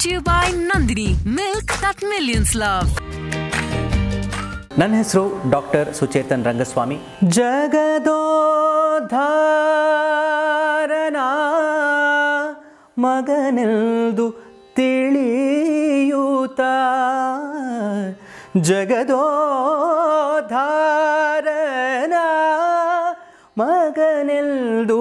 to you by Nandini, milk that millions love. ನನ್ನ ಹೆಸರು doctor Suchethan Rangaswamy ಜಗದೋಧಾರನ ಮಗನೆಲ್ದು ತಿಳಿಯೂತ ಜಗದೋಧಾರನ ಮಗನೆಲ್ದು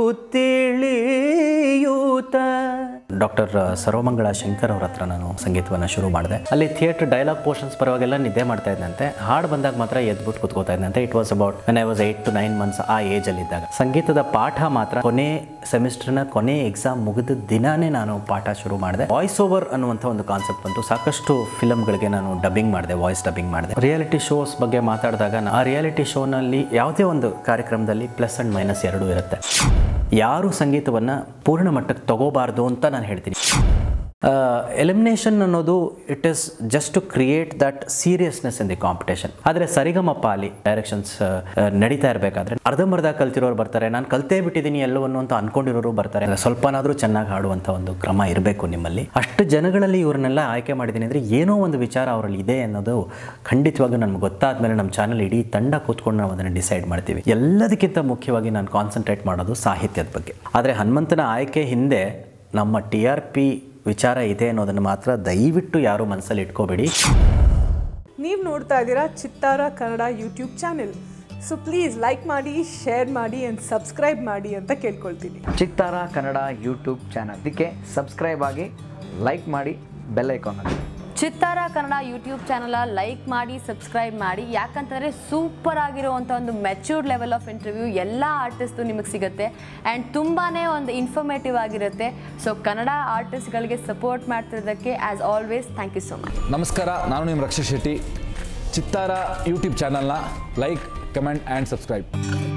ತಿಳಿಯೂತ ಡಾಕ್ಟರ್ ಸರ್ವಮಂಗಳ ಶಂಕರ್ ಅವ್ರ ಹತ್ರ ನಾನು ಸಂಗೀತವನ್ನು ಶುರು ಮಾಡಿದೆ ಅಲ್ಲಿ ಥಿಯೇಟರ್ ಡೈಲಾಗ್ ಪೋರ್ಷನ್ಸ್ ಪರವಾಗೆಲ್ಲ ನಿದ್ದೆ ಮಾಡ್ತಾ ಇದ್ದಂತೆ ಹಾಡು ಬಂದಾಗ ಮಾತ್ರ ಎದ್ಬಿಟ್ಟು ಕುತ್ಕೋತಾ ಇದ್ದಂತೆ it was about when I was eight to nine months ಆ ಏಜಲ್ಲಿ ಇದ್ದಾಗ ಸಂಗೀತದ ಪಾಠ ಮಾತ್ರ ಕೊನೆ ಸೆಮಿಸ್ಟರ್ನ ಕೊನೆ ಎಕ್ಸಾಮ್ ಮುಗಿದ ದಿನಾನೇ ನಾನು ಪಾಠ ಶುರು ಮಾಡಿದೆ ವಾಯ್ಸ್ ಓವರ್ ಅನ್ನುವಂಥ ಒಂದು ಕಾನ್ಸೆಪ್ಟ್ ಬಂತು ಸಾಕಷ್ಟು ಫಿಲಮ್ಗಳಿಗೆ ನಾನು ಡಬ್ಬಿಂಗ್ ಮಾಡಿದೆ ವಾಯ್ಸ್ ಡಬ್ಬಿಂಗ್ ಮಾಡಿದೆ ರಿಯಾಲಿಟಿ ಶೋಸ್ ಬಗ್ಗೆ ಮಾತಾಡಿದಾಗ ನಾ- ಆ ರಿಯಾಲಿಟಿ ಶೋನಲ್ಲಿ ಯಾವುದೇ ಒಂದು ಕಾರ್ಯಕ್ರಮದಲ್ಲಿ ಪ್ಲಸ್ ಆ್ಯಂಡ್ ಮೈನಸ್ ಎರಡೂ ಇರುತ್ತೆ ಯಾರು ಸಂಗೀತವನ್ನು ಪೂರ್ಣ ಮಟ್ಟಕ್ಕೆ ತಗೋಬಾರ್ದು ಅಂತ ನಾನು ಹೇಳ್ತೀನಿ ಎಲಿಮಿನೇಷನ್ ಅನ್ನೋದು it is just to create that seriousness in the competition ಆದರೆ ಸರಿಗಮಪ್ಪ ಅಲ್ಲಿ ಡೈರೆಕ್ಷನ್ಸ್ ನಡೀತಾ ಇರಬೇಕಾದ್ರೆ ಅರ್ಧಂಬರ್ಧ ಕಲ್ತಿರೋರು ಬರ್ತಾರೆ ನಾನು ಕಲ್ತೇ ಬಿಟ್ಟಿದ್ದೀನಿ ಎಲ್ಲವನ್ನು ಅಂತ ಅನ್ಕೊಂಡಿರೋರು ಬರ್ತಾರೆ ಸ್ವಲ್ಪನಾದರೂ ಚೆನ್ನಾಗಿ ಹಾಡುವಂಥ ಒಂದು ಕ್ರಮ ಇರಬೇಕು ನಿಮ್ಮಲ್ಲಿ ಅಷ್ಟು ಜನಗಳಲ್ಲಿ ಇವ್ರನ್ನೆಲ್ಲ ಆಯ್ಕೆ ಮಾಡಿದ್ದೀನಿ ಅಂದರೆ ಏನೋ ಒಂದು ವಿಚಾರ ಅವರಲ್ಲಿ ಇದೆ ಅನ್ನೋದು ಖಂಡಿತವಾಗೂ ನಮ್ಗೆ ಗೊತ್ತಾದ ಮೇಲೆ ನಮ್ಮ ಚಾನಲ್ ಇಡೀ ತಂಡ ಕೂತ್ಕೊಂಡು ನಾವು ಅದನ್ನು ಡಿಸೈಡ್ ಮಾಡ್ತೀವಿ ಎಲ್ಲದಕ್ಕಿಂತ ಮುಖ್ಯವಾಗಿ ನಾನು ಕಾನ್ಸಂಟ್ರೇಟ್ ಮಾಡೋದು ಸಾಹಿತ್ಯದ ಬಗ್ಗೆ ಆದರೆ ಹನುಮಂತನ ಆಯ್ಕೆ ಹಿಂದೆ ನಮ್ಮ ಟಿ ಆರ್ ಪಿ ವಿಚಾರ ಇದೆ ಅನ್ನೋದನ್ನು ಮಾತ್ರ ದಯವಿಟ್ಟು ಯಾರು ಮನಸ್ಸಲ್ಲಿ ಇಟ್ಕೋಬೇಡಿ ನೀವು ನೋಡ್ತಾ ಇದ್ದೀರಾ Chittara Kannada YouTube channel so please like ಮಾಡಿ ಶೇರ್ ಮಾಡಿ ಆ್ಯಂಡ್ ಸಬ್ಸ್ಕ್ರೈಬ್ ಮಾಡಿ ಅಂತ ಕೇಳ್ಕೊಳ್ತೀನಿ ಚಿತ್ತಾರ ಕನ್ನಡ ಯೂಟ್ಯೂಬ್ ಚಾನಲ್ ಇದಕ್ಕೆ ಸಬ್ಸ್ಕ್ರೈಬ್ ಆಗಿ ಲೈಕ್ ಮಾಡಿ ಬೆಲ್ ಐಕಾನ್ ಅಲ್ಲಿ Chittara Kannada YouTube channel like ಮಾಡಿ ಸಬ್ಸ್ಕ್ರೈಬ್ ಮಾಡಿ ಯಾಕಂತಂದರೆ ಸೂಪರ್ ಆಗಿರುವಂಥ ಒಂದು ಮೆಚ್ಯೂರ್ಡ್ ಲೆವೆಲ್ ಆಫ್ ಇಂಟರ್ವ್ಯೂ ಎಲ್ಲ ಆರ್ಟಿಸ್ಟು ನಿಮಗೆ ಸಿಗುತ್ತೆ ಆ್ಯಂಡ್ ತುಂಬಾ ಒಂದು ಇನ್ಫಾರ್ಮೇಟಿವ್ ಆಗಿರುತ್ತೆ ಸೊ ಕನ್ನಡ ಆರ್ಟಿಸ್ಟ್ಗಳಿಗೆ ಸಪೋರ್ಟ್ ಮಾಡ್ತಿರೋದಕ್ಕೆ as always thank you so much ನಮಸ್ಕಾರ ನಾನು ನಿಮ್ಮ ರಕ್ಷಾ ಶೆಟ್ಟಿ ಚಿತ್ತಾರ ಯೂಟ್ಯೂಬ್ ಚಾನಲ್ನ ಲೈಕ್ ಕಮೆಂಟ್ ಆ್ಯಂಡ್ ಸಬ್ಸ್ಕ್ರೈಬ್